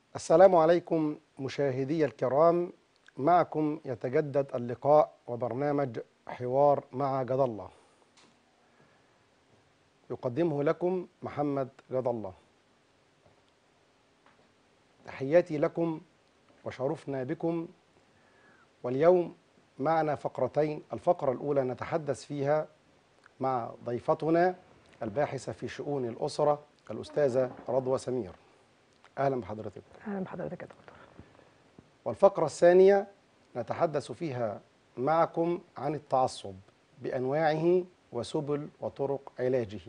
السلام عليكم مشاهدي الكرام معكم يتجدد اللقاء وبرنامج حوار مع جد الله يقدمه لكم محمد جد الله تحياتي لكم وشرفنا بكم واليوم معنا فقرتين الفقرة الأولى نتحدث فيها مع ضيفتنا الباحثة في شؤون الأسرة الأستاذة رضوى سمير أهلا بحضرتك اهلا بحضرتك يا دكتور والفقرة الثانية نتحدث فيها معكم عن التعصب بأنواعه وسبل وطرق علاجه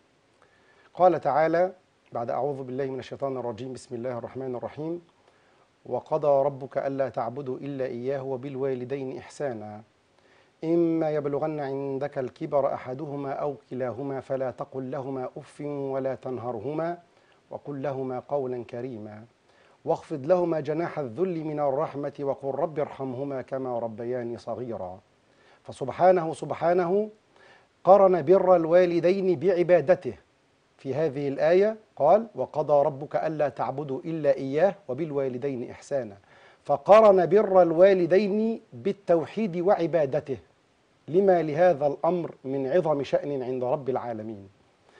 قال تعالى بعد أعوذ بالله من الشيطان الرجيم بسم الله الرحمن الرحيم وقضى ربك ألا تعبدوا إلا إياه وبالوالدين إحسانا إما يبلغن عندك الكبر أحدهما أو كلاهما فلا تقل لهما أف ولا تنهرهما وقل لهما قولا كريما واخفض لهما جناح الذل من الرحمة وقل رب ارحمهما كما ربياني صغيرا فسبحانه سبحانه قرن بر الوالدين بعبادته في هذه الآية قال وقضى ربك ألا تعبدوا إلا إياه وبالوالدين إحسانا فقرن بر الوالدين بالتوحيد وعبادته لما لهذا الأمر من عظم شأن عند رب العالمين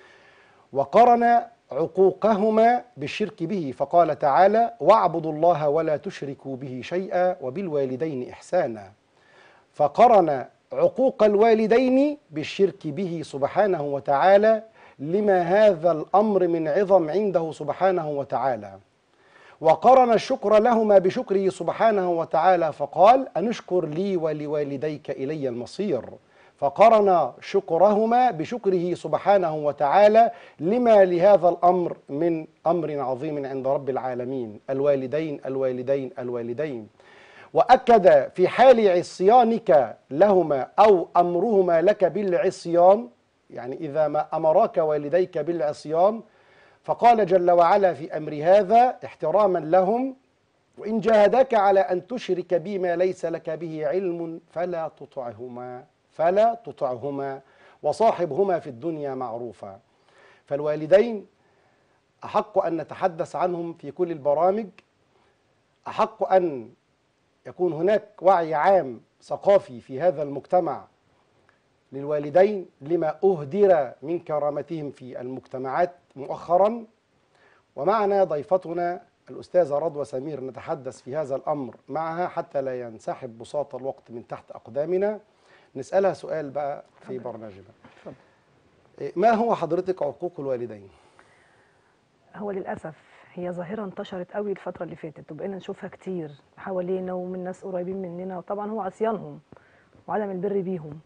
وقرن عقوقهما بالشرك به فقال تعالى واعبدوا الله ولا تشركوا به شيئا وبالوالدين إحسانا فقرن عقوق الوالدين بالشرك به سبحانه وتعالى لما هذا الأمر من عظم عنده سبحانه وتعالى وقرن الشكر لهما بشكره سبحانه وتعالى فقال أنشكر لي ولوالديك إلي المصير فقرن شكرهما بشكره سبحانه وتعالى لما لهذا الأمر من أمر عظيم عند رب العالمين الوالدين الوالدين الوالدين وأكد في حال عصيانك لهما أو أمرهما لك بالعصيان يعني إذا ما أمراك والديك بالعصيان فقال جل وعلا في أمر هذا احتراما لهم وإن جاهداك على أن تشرك بي ما ليس لك به علم فلا تطعهما فلا تطعهما وصاحبهما في الدنيا معروفا فالوالدين أحق أن نتحدث عنهم في كل البرامج أحق أن يكون هناك وعي عام ثقافي في هذا المجتمع للوالدين لما أهدر من كرامتهم في المجتمعات مؤخرا ومعنا ضيفتنا الأستاذة رضوى سمير نتحدث في هذا الأمر معها حتى لا ينسحب بساط الوقت من تحت أقدامنا نسألها سؤال بقى في برنامجنا اتفضل. إيه، ما هو حضرتك عقوق الوالدين؟ هو للاسف هي ظاهره انتشرت قوي الفتره اللي فاتت وبقينا نشوفها كتير حوالينا ومن ناس قريبين مننا وطبعا هو عصيانهم وعدم البر بيهم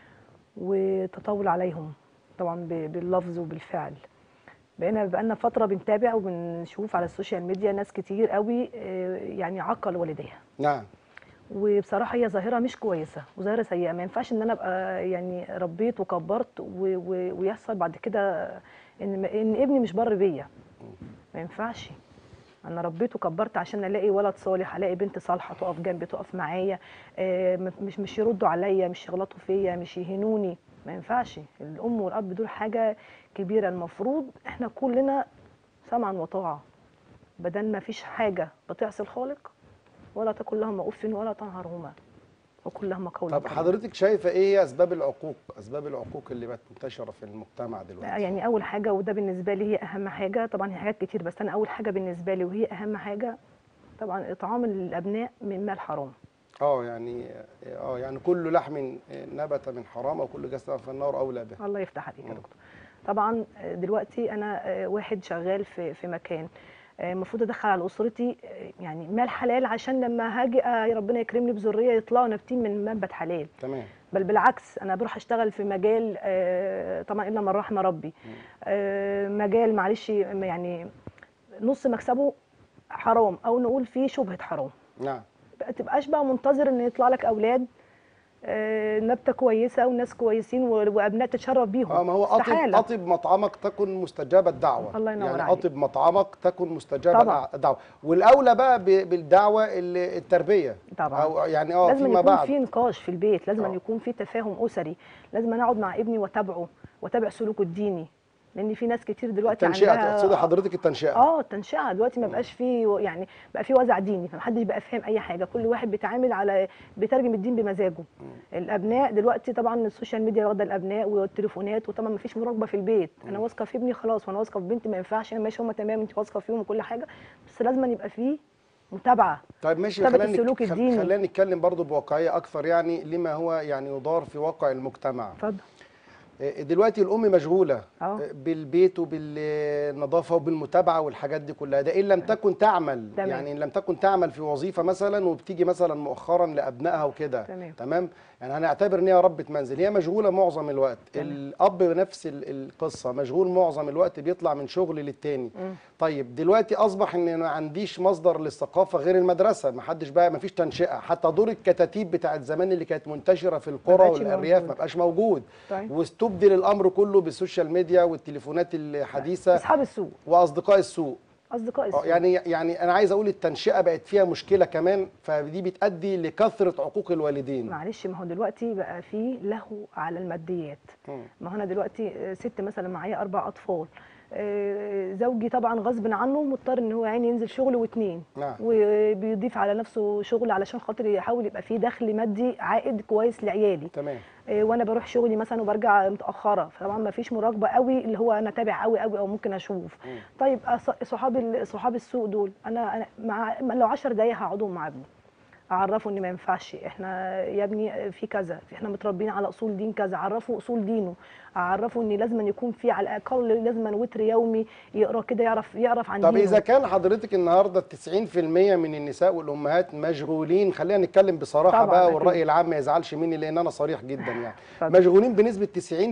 وتطاول عليهم طبعا ب- باللفظ وبالفعل بقينا بقالنا فتره بنتابع وبنشوف على السوشيال ميديا ناس كتير قوي آه، يعني عقل والديها نعم وبصراحه هي ظاهره مش كويسه وظاهره سيئه ما ينفعش ان انا ابقى يعني ربيت وكبرت و- و- ويحصل بعد كده ان ان ابني مش بر بيا ما ينفعش انا ربيت وكبرت عشان الاقي ولد صالح الاقي بنت صالحه تقف جنبي تقف معايا آه، م- مش مش يردوا عليا مش يغلطوا فيا مش يهنوني ما ينفعش الام والاب دول حاجه كبيره المفروض احنا كلنا سمعا وطاعه بدل ما فيش حاجه بتعصي الخالق ولا تقل لهما اف ولا تنهرهما وقل لهما قولا طب كريما. حضرتك شايفة إيه هي أسباب العقوق؟ أسباب العقوق اللي بقت منتشرة في المجتمع دلوقتي؟ يعني اول حاجه وده بالنسبه لي هي اهم حاجه طبعا هي حاجات كتير بس انا اول حاجه بالنسبه لي وهي اهم حاجه طبعا اطعام الابناء من مال حرام اه يعني اه يعني كل لحم نبت من حرام وكل جسد في النار اولى به الله يفتح عليك يا مم. دكتور طبعا دلوقتي انا واحد شغال في في مكان المفروض ادخل على اسرتي يعني مال حلال عشان لما هاجي آه، ربنا يكرمني بذريه يطلعوا نابتين من منبت حلال تمام بل بالعكس انا بروح اشتغل في مجال آه، طبعا الا من رحم ربي آه، مجال معلش يعني نص مكسبه حرام او نقول فيه شبهه حرام نعم ما تبقاش بقى منتظر ان يطلع لك اولاد آه، نبته كويسه وناس كويسين و- وابناء تتشرف بيهم اه ما هو اطب استحالة. اطب مطعمك تكن مستجاب الدعوه الله ينور يعني عليك. اطب مطعمك تكن مستجاب طبعا. الدعوه والاولى بقى ب- بالدعوه ال- التربيه طبعا. او يعني اه لازم فيما يكون بعد في نقاش في البيت لازم آه. يكون في تفاهم اسري لازم أنا اقعد مع ابني واتابعه واتابع سلوكه الديني لان في ناس كتير دلوقتي التنشئه عندها تقصدي حضرتك التنشئه اه التنشئه دلوقتي ما بقاش فيه يعني بقى فيه وزع ديني فمحدش بقى فاهم اي حاجه كل واحد بيتعامل على بيترجم الدين بمزاجه الابناء دلوقتي طبعا السوشيال ميديا واخده الابناء والتليفونات وطبعا ما فيش مراقبه في البيت انا واثقه في ابني خلاص وانا واثقه في بنتي ما ينفعش انا ماشي هم تمام انت واثقه فيهم وكل حاجه بس لازم يبقى فيه متابعه طيب ماشي طبقة خلينا السلوك نك- خل- الديني. خلينا نتكلم برضو بواقعيه اكثر يعني لما هو يعني يدار في واقع المجتمع اتفضل آه، دلوقتي الام مشغوله اه. آه، بالبيت وبالنظافه وبالمتابعه والحاجات دي كلها ده ان لم تكن تعمل تمام. يعني ان لم تكن تعمل في وظيفه مثلا وبتيجي مثلا مؤخرا لابنائها وكده تمام. تمام يعني هنعتبر ان هي ربة منزل هي مشغوله معظم الوقت تمام. الاب نفس ال- القصه مشغول معظم الوقت بيطلع من شغل للتاني مم. طيب دلوقتي اصبح ان ما عنديش مصدر للثقافه غير المدرسه ما حدش بقى ما فيش تنشئه حتى دور الكتاتيب بتاعت زمان اللي كانت منتشره في القرى بقتش والارياف موجود. ما بقاش موجود طيب واستبدل الامر كله بالسوشيال ميديا والتليفونات الحديثه اصحاب السوق واصدقاء السوق اصدقاء آه، السوق يعني يعني انا عايز اقول التنشئه بقت فيها مشكله كمان فدي بتؤدي لكثره عقوق الوالدين معلش ما هو دلوقتي بقى فيه لهو على الماديات مم. ما هو انا دلوقتي آه، ست مثلا معايا اربع اطفال آه، زوجي طبعا غصب عنه مضطر ان هو يعني ينزل شغل واتنين نعم وبيضيف على نفسه شغل علشان خاطر يحاول يبقى فيه دخل مادي عائد كويس لعيالي تمام آه، وانا بروح شغلي مثلا وبرجع متاخره فطبعا ما فيش مراقبه قوي اللي هو انا تابع قوي قوي او ممكن اشوف مم. طيب أص- صحاب ال- صحاب السوق دول انا انا مع لو 10 دقايق هقعدهم مع ابني اعرفه ان ما ينفعش احنا يا ابني في كذا احنا متربيين على اصول دين كذا اعرفه اصول دينه اعرفه ان لازم أن يكون في على الاقل لازم أن وتر يومي يقرا كده يعرف يعرف عن طب دينه اذا كان حضرتك النهارده 90% من النساء والامهات مشغولين خلينا نتكلم بصراحه طبعاً بقى أكيد. والراي العام ما يزعلش مني لان انا صريح جدا يعني اتفضل. مشغولين بنسبه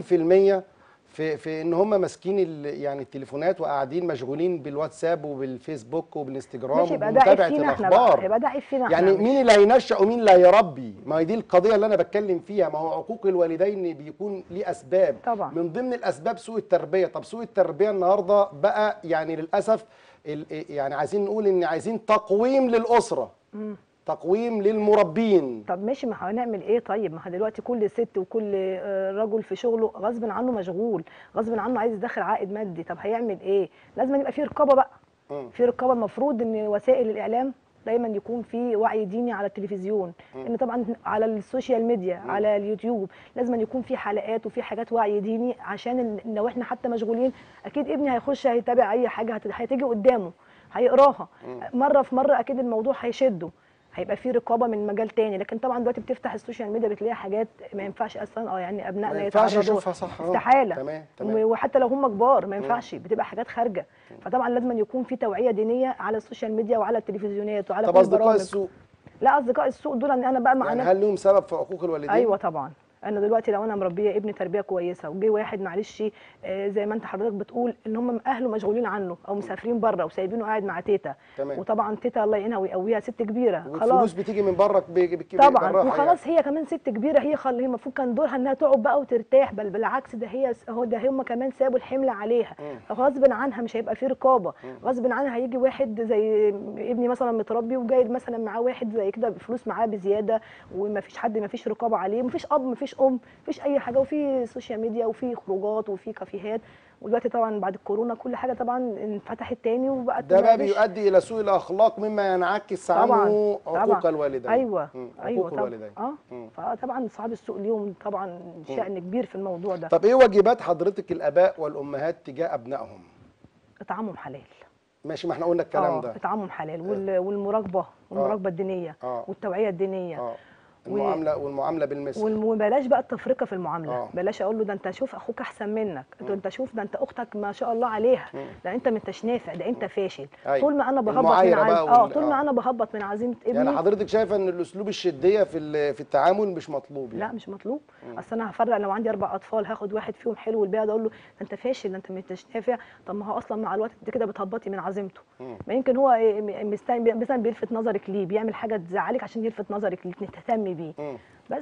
90% في في ان هم ماسكين ال- يعني التليفونات وقاعدين مشغولين بالواتساب وبالفيسبوك وبالانستجرام ماشي يبقى ده عيب وبمتابعه فينا احنا بقى الاخبار يبقى ده عيب فينا احنا يعني مش- مين اللي هينشأ ومين اللي هيربي ما هي دي القضيه اللي انا بتكلم فيها ما هو عقوق الوالدين بيكون ليه اسباب طبعا. من ضمن الاسباب سوء التربيه طب سوء التربيه النهارده بقى يعني للاسف ال- يعني عايزين نقول ان عايزين تقويم للاسره مم. تقويم للمربين طب ماشي ما هنعمل ايه طيب ما هو دلوقتي كل ست وكل آه، رجل في شغله غصب عنه مشغول غصب عنه عايز يدخل عائد مادي طب هيعمل ايه لازم يبقى في رقابه بقى مم. في رقابه المفروض ان وسائل الاعلام دايما يكون في وعي ديني على التلفزيون ان طبعا على السوشيال ميديا على اليوتيوب لازم يكون في حلقات وفي حاجات وعي ديني عشان ال- لو احنا حتى مشغولين اكيد ابني هيخش هيتابع اي حاجه هت- هتيجي قدامه هيقراها مره في مره اكيد الموضوع هيشده هيبقى في رقابه من مجال تاني لكن طبعا دلوقتي بتفتح السوشيال ميديا بتلاقي حاجات ما ينفعش اصلا اه يعني ابنائنا ما ينفعش يتعرضوا يشوفها صح، آه. استحاله تمام، تمام. و- وحتى لو هم كبار ما ينفعش بتبقى حاجات خارجه فطبعا لازم يكون في توعيه دينيه على السوشيال ميديا وعلى التلفزيونات وعلى طب كل اصدقاء البرامج السوق لا اصدقاء السوق دول ان انا بقى مع يعني ناس هل لهم سبب في عقوق الوالدين ايوه طبعا انا دلوقتي لو انا مربيه ابني تربيه كويسه وجه واحد معلش آه، زي ما انت حضرتك بتقول ان هم اهله مشغولين عنه او مسافرين بره وسايبينه قاعد مع تيتا تمام. وطبعا تيتا الله يعينها ويقويها ست كبيره والفلوس خلاص بتيجي من بره ب- ب- ب- طبعا بالراحة وخلاص هي كمان ست كبيره هي خل... هي المفروض كان دورها انها تقعد بقى وترتاح بل بالعكس ده هي هو ده هم كمان سابوا الحمل عليها غصب عنها مش هيبقى في رقابه غصب عنها هيجي واحد زي ابني مثلا متربي وجاي مثلا معاه واحد زي كده فلوس معاه بزياده ومفيش حد مفيش رقابه عليه مفيش اب مفيش ام مفيش اي حاجه وفي سوشيال ميديا وفي خروجات وفي كافيهات ودلوقتي طبعا بعد الكورونا كل حاجه طبعا انفتحت تاني وبقت ده بقى مفيش- بيؤدي الى سوء الاخلاق مما ينعكس طبعا عنه عقوق طبعا. الوالدين ايوه مم. ايوه عقوق طبعا الوالدين اه مم. فطبعا اصحاب السوق اليوم طبعا شأن كبير في الموضوع ده طب ايه واجبات حضرتك الاباء والامهات تجاه ابنائهم اطعامهم حلال ماشي ما احنا قلنا الكلام اه ده اطعامهم حلال وال- والمراقبه والمراقبه الدينيه آه. والتوعيه الدينيه اه المعامله والمعامله بالمثل والم- وبلاش بقى التفرقه في المعامله آه. بلاش اقول له ده انت شوف اخوك احسن منك انت انت شوف ده انت اختك ما شاء الله عليها ده انت ما انتش نافع ده انت فاشل أيوة. طول ما انا بهبط من المعايرة عز... بقى اه وال- طول ما آه. انا بهبط من عزيمه ابني يعني حضرتك شايفه ان الاسلوب الشديه في ال- في التعامل مش مطلوب لا يعني مش مطلوب اصل انا هفرق لو عندي اربع اطفال هاخد واحد فيهم حلو والباقي ده اقول له ده انت فاشل ده انت مش نافع طب ما هو اصلا مع الوقت انت كده بتهبطي من عزيمته ما يمكن هو إيه م- مستني مثلا بيلفت نظرك ليه بيعمل حاجه تزعلك عشان يلفت نظرك ليه تهتمي بيه مم. بس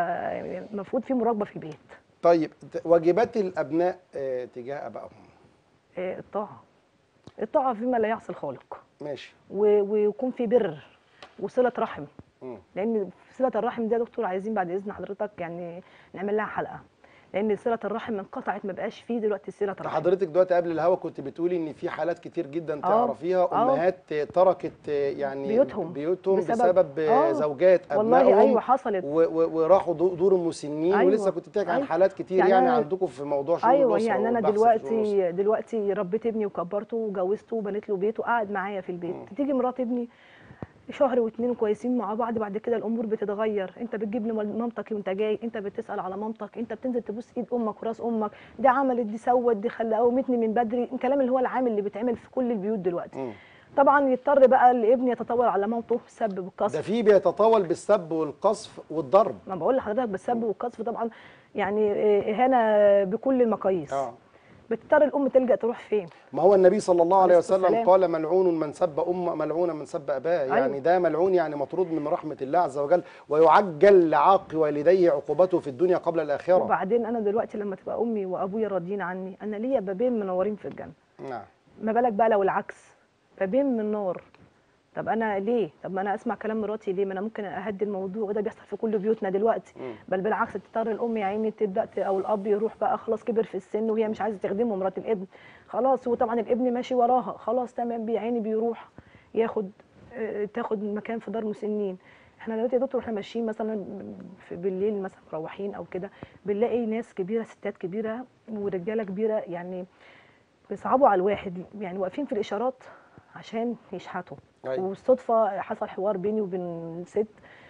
المفروض في مراقبه في البيت طيب ت- واجبات الابناء آه، تجاه ابائهم إيه، الطاعه الطاعه فيما لا يعصي الخالق ماشي و- ويكون في بر وصله رحم مم. لان صله الرحم دي يا دكتور عايزين بعد اذن حضرتك يعني نعمل لها حلقه لان صله الرحم انقطعت ما بقاش فيه دلوقتي صله رحم حضرتك دلوقتي قبل الهوا كنت بتقولي ان في حالات كتير جدا آه، تعرفيها آه. امهات تركت يعني بيوتهم. بيوتهم بسبب- بسبب, آه. زوجات والله ابنائهم ايوه حصلت و- و- وراحوا دو- دور المسنين أيوة، ولسه كنت بتحكي عن أيوة. حالات كتير يعني يعني, أنا- عندكم في موضوع شؤون ايوه الأسرة يعني انا والبحث في شؤون الأسرة. دلوقتي دلوقتي ربيت ابني وكبرته وجوزته وبنيت له بيت وقعد معايا في البيت تيجي مرات ابني شهر واتنين كويسين مع بعض بعد كده الامور بتتغير انت بتجيب لي مامتك وانت جاي انت بتسال على مامتك انت بتنزل تبوس ايد امك وراس امك دي عملت دي سوت دي خلى قومتني من بدري الكلام اللي هو العام اللي بيتعمل في كل البيوت دلوقتي مم. طبعا يضطر بقى الابن يتطور على مامته السب ده والقصف في بيتطاول بالسب والقصف والضرب ما بقول لحضرتك بالسب والقصف طبعا يعني اهانه بكل المقاييس اه بتضطر الام تلجا تروح فين ما هو النبي صلى الله عليه عليه الصلاة وسلم والسلام. قال ملعون من سب أم ملعون من سب أباه يعني أيوة. ده ملعون يعني مطرود من رحمة الله عز وجل ويعجل لعاق والديه عقوبته في الدنيا قبل الآخرة وبعدين انا دلوقتي لما تبقى امي وابويا راضيين عني انا ليا بابين منورين في الجنه نعم ما بالك بقى لو العكس بابين من نار طب انا ليه طب ما انا اسمع كلام مراتي ليه ما انا ممكن اهدي الموضوع وده بيحصل في كل بيوتنا دلوقتي مم. بل بالعكس تضطر الام يا عيني تبدا ت- او الاب يروح بقى خلاص كبر في السن وهي مش عايزه تخدمه مرات الابن خلاص وطبعا الابن ماشي وراها خلاص تمام بيه عيني بيروح ياخد آه، تاخد مكان في دار مسنين احنا دلوقتي يا دكتور احنا ماشيين مثلا في بالليل مثلا مروحين او كده بنلاقي ناس كبيره ستات كبيره ورجاله كبيره يعني بيصعبوا على الواحد يعني واقفين في الاشارات عشان يشحتوا أيوة. والصدفه حصل حوار بيني وبين ست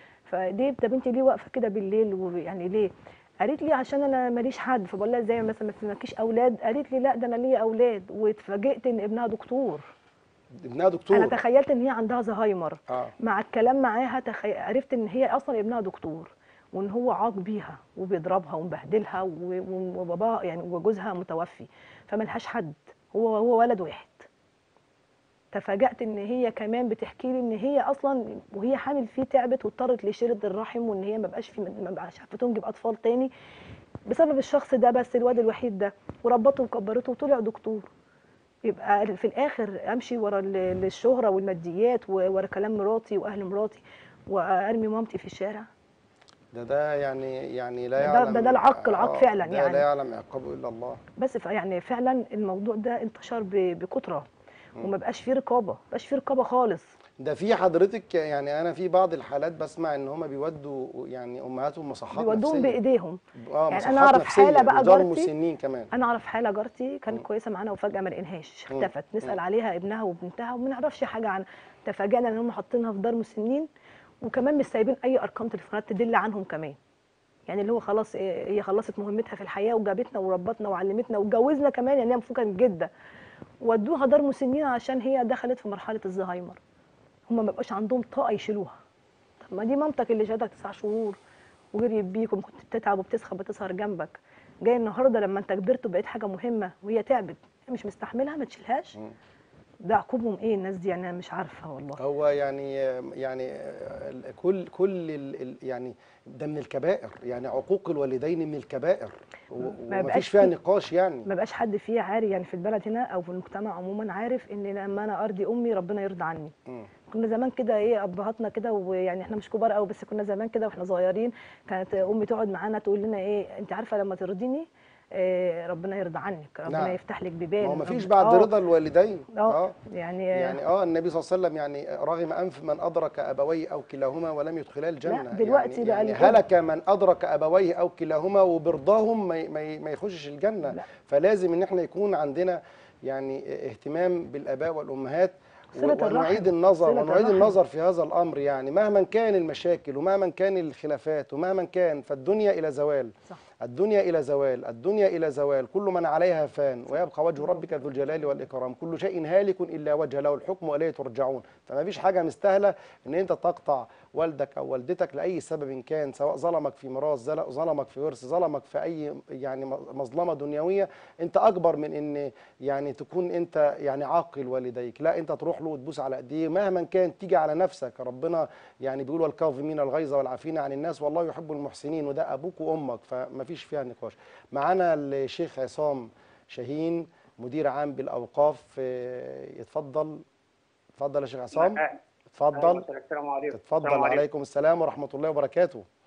فليه طب انت ليه واقفه كده بالليل ويعني ليه قالت لي عشان انا ماليش حد فبقول لها ازاي مثلا ما فيكيش اولاد قالت لي لا ده انا ليا اولاد واتفاجئت ان ابنها دكتور ابنها انا دكتور تخيلت ان هي عندها زهايمر اه مع الكلام معاها تخي... عرفت ان هي اصلا ابنها دكتور وان هو عاق بيها وبيضربها ومبهدلها و- و- وباباها يعني وجوزها متوفي فملهاش حد هو هو ولد واحد تفاجأت ان هي كمان بتحكي لي ان هي اصلا وهي حامل فيه تعبت واضطرت لشيله الرحم وان هي ما بقاش في ما بقاش عارفه تنجب اطفال تاني بسبب الشخص ده بس الواد الوحيد ده وربته وكبرته وطلع دكتور يبقى في الاخر امشي ورا ال- الشهره والماديات ورا كلام مراتي واهل مراتي وارمي مامتي في الشارع ده ده يعني يعني لا ده- يعلم ده- ده العق- العق آه، فعلا ده يعني. لا يعلم عقابه إلا الله بس ف- يعني فعلا الموضوع ده انتشر ب- بكتره وما بقاش فيه رقابه ما بقاش فيه رقابه خالص ده في حضرتك يعني انا في بعض الحالات بسمع ان هم بيودوا يعني امهاتهم مصحات بيودوهم نفسيه بايديهم اه يعني مصحات أنا أعرف نفسيه حالة بقى ودار جارتي- مسنين كمان انا اعرف حاله جارتي كانت كويسه معانا وفجاه ما لقيناهاش مم. اختفت نسال مم. عليها ابنها وبنتها وما نعرفش حاجه عنها تفاجئنا ان هم حاطينها في دار مسنين وكمان مش سايبين اي ارقام تليفونات تدل عنهم كمان يعني اللي هو خلاص إيه، هي خلصت مهمتها في الحياه وجابتنا وربتنا وعلمتنا واتجوزنا كمان يعني هي المفروض كانت جده ودوها دار مسنين عشان هي دخلت في مرحله الزهايمر هم ما بقاش عندهم طاقه يشيلوها طب ما دي مامتك اللي شهدك تسع شهور وجريت بيك وكنت بتتعب وبتسخن بتسهر جنبك جاي النهارده لما انت كبرت وبقيت حاجه مهمه وهي تعبت هي مش مستحملها ما تشيلهاش مم. ده عقوبهم ايه الناس دي يعني انا مش عارفه والله هو يعني يعني ال- كل كل ال- ال- يعني ده من الكبائر يعني عقوق الوالدين من الكبائر و- ما ومفيش بقاش فيها في- نقاش يعني ما بقاش حد فيه عارف يعني في البلد هنا او في المجتمع عموما عارف ان لما انا ارضي امي ربنا يرضى عني مم. كنا زمان كده ايه ابهاتنا كده ويعني احنا مش كبار قوي بس كنا زمان كده واحنا صغيرين كانت امي تقعد معانا تقول لنا ايه انت عارفه لما ترضيني إيه ربنا يرضى عنك ربنا نعم. يفتح لك بيبان ما هو مفيش رب- بعد آه، رضا الوالدين اه يعني, يعني اه النبي صلى الله عليه وسلم يعني رغم انف من ادرك ابويه او كلاهما ولم يدخلا الجنه لا، دلوقتي يعني, بقى يعني الجنة. هلك من ادرك ابويه او كلاهما وبرضاهم ما ي- ما ي- ما يخشش الجنه لا. فلازم ان احنا يكون عندنا يعني اهتمام بالاباء والامهات و- صلة الرحم. ونعيد النظر صلة ونعيد الرحم. النظر في هذا الامر يعني مهما كان المشاكل ومهما كان الخلافات ومهما كان فالدنيا الى زوال صح الدنيا إلى زوال الدنيا إلى زوال كل من عليها فان ويبقى وجه ربك ذو الجلال والإكرام كل شيء هالك إلا وجه له الحكم وإليه ترجعون فما فيش حاجة مستاهلة إن أنت تقطع والدك أو والدتك لأي سبب كان سواء ظلمك في ميراث زل- ظلمك في ورث ظلمك في أي يعني مظلمة دنيوية أنت أكبر من إن يعني تكون أنت يعني عاقل والديك لا أنت تروح له وتبوس على إيديه مهما كان تيجي على نفسك ربنا يعني بيقول والكاظمين الغيظ والعافين عن الناس والله يحب المحسنين وده ابوك وامك فما فيش فيها نقاش معانا الشيخ عصام شاهين مدير عام بالاوقاف آه، يتفضل اتفضل يا شيخ عصام اتفضل السلام عليكم اتفضل السلام عليكم. عليكم السلام ورحمه الله وبركاته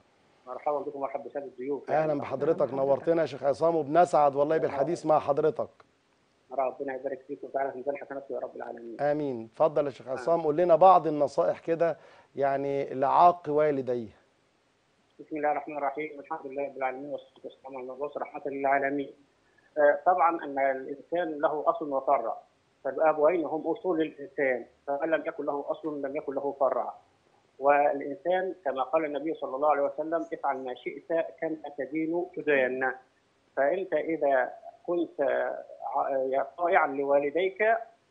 مرحبا بكم مرحبا بسادة الضيوف اهلا بحضرتك نورتنا يا شيخ عصام وبنسعد والله بالحديث مع حضرتك ربنا يبارك فيكم وتعالى في ميزان حسناتكم يا رب العالمين امين اتفضل يا شيخ عصام قول لنا بعض النصائح كده يعني لعاق والديه بسم الله الرحمن الرحيم الحمد لله رب العالمين والصلاه والسلام على المبعوث رحمه للعالمين آه، طبعا ان الانسان له اصل وفرع فالابوين هم اصول الانسان فمن لم يكن له اصل لم يكن له فرع والانسان كما قال النبي صلى الله عليه وسلم افعل ما شئت كما تدين تدان فانت اذا كنت آه، طائعا لوالديك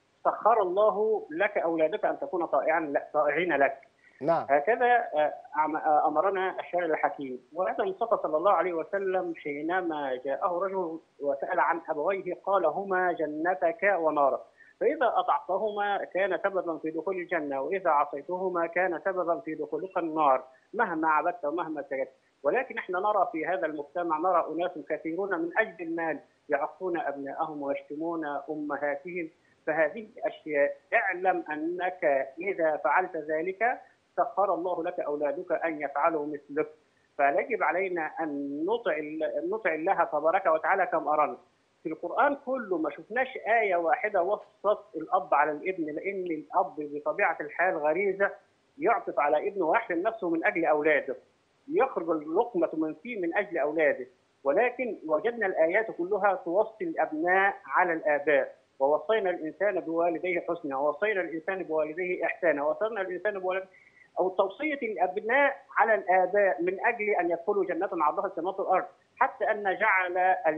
سخر الله لك اولادك ان تكون طائعا طائعين لك نعم هكذا آه، أم- آه، امرنا الشارع الحكيم وهذا المصطفى صلى الله عليه وسلم حينما جاءه رجل وسال عن ابويه قال هما جنتك ونارك فاذا اطعتهما كان سببا في دخول الجنه واذا عصيتهما كان سببا في دخولك النار مهما عبدت ومهما سجدت ولكن احنا نرى في هذا المجتمع نرى اناس كثيرون من اجل المال يعصون ابنائهم ويشتمون امهاتهم فهذه اشياء اعلم انك اذا فعلت ذلك سخر الله لك اولادك ان يفعلوا مثلك فيجب علينا ان نطع نطع الله تبارك وتعالى كما امرنا في القران كله ما شفناش ايه واحده وصت الاب على الابن لان الاب بطبيعه الحال غريزه يعطف على ابنه ويحرم نفسه من اجل اولاده يخرج اللقمه من فيه من اجل اولاده ولكن وجدنا الايات كلها توصي الابناء على الاباء ووصينا الانسان بوالديه حسنا ووصينا الانسان بوالديه احسانا ووصينا الانسان بوالديه او توصيه الابناء على الاباء من اجل ان يدخلوا جنات عرضها السماوات والارض حتى ان جعل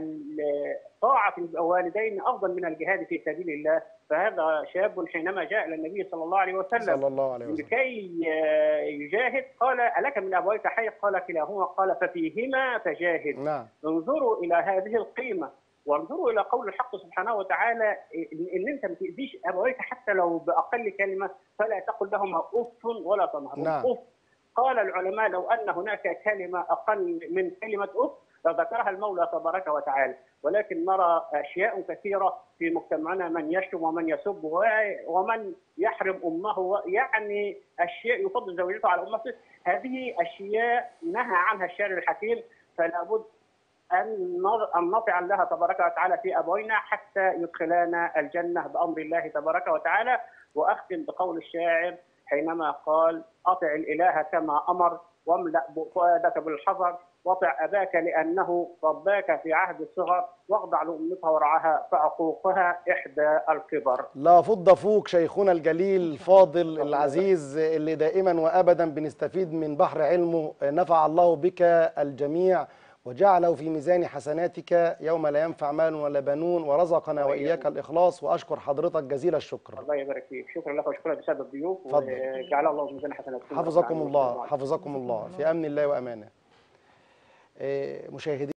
ال- طاعه الوالدين افضل من الجهاد في سبيل الله فهذا شاب حينما جاء الى النبي صلى الله عليه وسلم صلى الله عليه وسلم لكي آه، يجاهد قال الك من ابويك حي قال كلاهما قال ففيهما فجاهد نعم انظروا الى هذه القيمه وانظروا الى قول الحق سبحانه وتعالى ان إن انت ما تاذيش ابويك حتى لو باقل كلمه فلا تقل لهما اف ولا تنهرهما نعم. اف قال العلماء لو ان هناك كلمه اقل من كلمه اف لذكرها المولى تبارك وتعالى ولكن نرى اشياء كثيره في مجتمعنا من يشتم ومن يسب و- ومن يحرم امه يعني اشياء يفضل زوجته على امته هذه اشياء نهى عنها الشارع الحكيم فلا بد ان نر- ان نطع الله تبارك وتعالى في ابوينا حتى يدخلانا الجنه بامر الله تبارك وتعالى واختم بقول الشاعر حينما قال اطع الاله كما امر واملا فؤادك بالحذر وطع اباك لانه رباك في عهد الصغر واخضع لامك ورعاها فعقوقها احدى الكبر لا فض فوق شيخنا الجليل الفاضل العزيز اللي دائما وابدا بنستفيد من بحر علمه نفع الله بك الجميع وجعله في ميزان حسناتك يوم لا ينفع مال ولا بنون ورزقنا واياك الاخلاص واشكر حضرتك جزيل الشكر الله يبارك فيك شكرا لك وشكرا لساده الضيوف اتفضل. وجعل الله في ميزان حسناتكم حفظكم الله حفظكم الله في امن الله وامانه إيه، مشاهدي